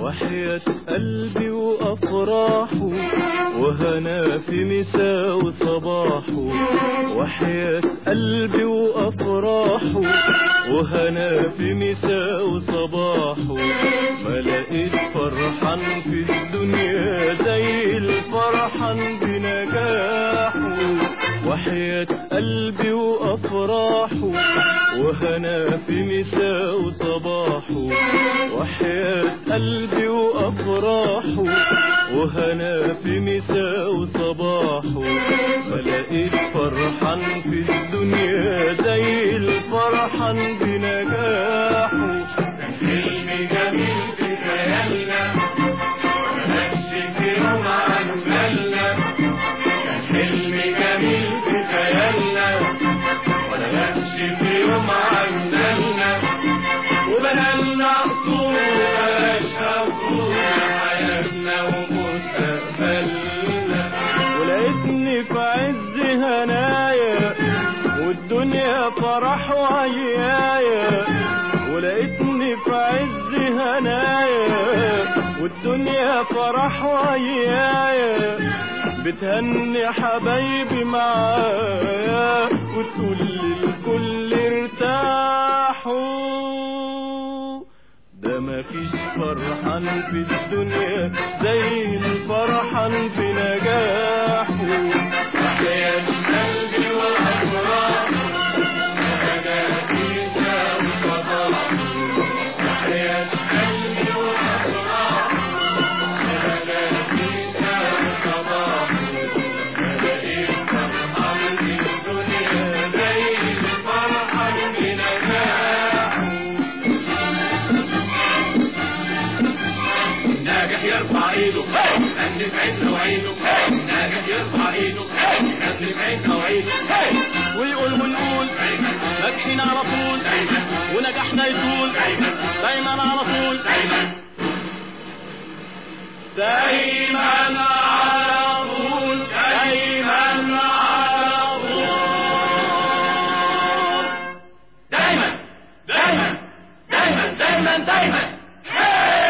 وحياة قلبي وأفراحه وهنا في مساء وصباحه وحياة قلبي وأفراحه وهنا في مساء وصباحه ما لقيت فرحان في الدنيا زي الفرحان بنجاحه وحياة قلبي وأفراحه وهنا في مساء وصباحه وحياة قلبي وأفراحه وهنا في مساء وصباحه فلقيت فرحان في الدنيا زي الفرحان بنجاحه حلم جميل في خيالنا ونمشي في يوم عن بالنا كان حلم جميل في خيالنا ولا نمشي في يوم عن بالنا وبنالنا قصور بلاش قصور حياتنا ومستقبلنا ولقيتني في عز هنايا والدنيا فرح وعيايا ولقيتني في عز هنايا والدنيا فرح وعيايا بتهني حبايبي معايا وتقول للكل ارتاحوا ده مفيش فرحان في الدنيا زي الفرحان في نجاحه حياة قلبي وأفراح أنا فيها وصباح حياة قلبي وأفراح أنا فيها وصباح لقيت فرحان في الدنيا زي الفرحان بنجاحه ناجح يرفع ايده الناس عينه وعيده ناجح يرفع ايده الناس عينه وعيده ويقول ونقول دايما ناجحين على طول دايما ونجاحنا يطول دايما دايما على طول دايما دايما على طول دايما على طول دايما دايما دايما دايما دايما